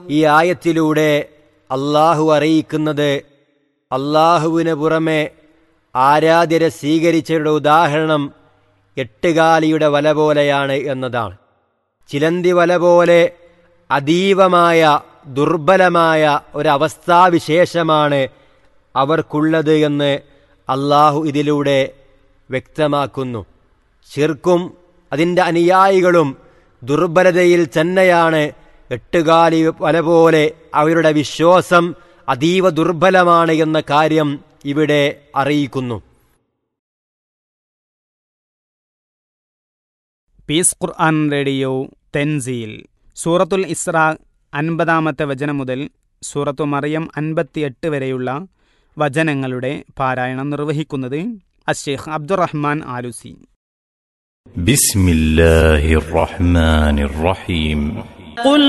ഈ ആയത്തിലൂടെ അള്ളാഹു അറിയിക്കുന്നത് അള്ളാഹുവിന് പുറമെ ആരാധ്യരെ സ്വീകരിച്ചവരുടെ ഉദാഹരണം എട്ടുകാലിയുടെ വല പോലെയാണ് എന്നതാണ് ചിലന്തി വല പോലെ അതീവമായ ദുർബലമായ ഒരവസ്ഥാവിശേഷമാണ് അവർക്കുള്ളത് എന്ന് അള്ളാഹു ഇതിലൂടെ വ്യക്തമാക്കുന്നു ശിർക്കും അതിൻ്റെ അനുയായികളും ദുർബലതയിൽ തന്നെയാണ് എട്ടുകാലി വല പോലെ അവരുടെ വിശ്വാസം അതീവ ദുർബലമാണ് എന്ന കാര്യം ഇവിടെ അറിയിക്കുന്നു പീസ് ഖുർആൻ റേഡിയോ തെൻസീൽ സൂറത്തുൽ ഇസ്ര അൻപതാമത്തെ വചനം മുതൽ സൂറത്തു മറിയം അൻപത്തിയെട്ട് വരെയുള്ള വചനങ്ങളുടെ പാരായണം നിർവഹിക്കുന്നത് അഷേഖ് അബ്ദുറഹ്മാൻ ആലുസി بسم الله الرحمن الرحيم قل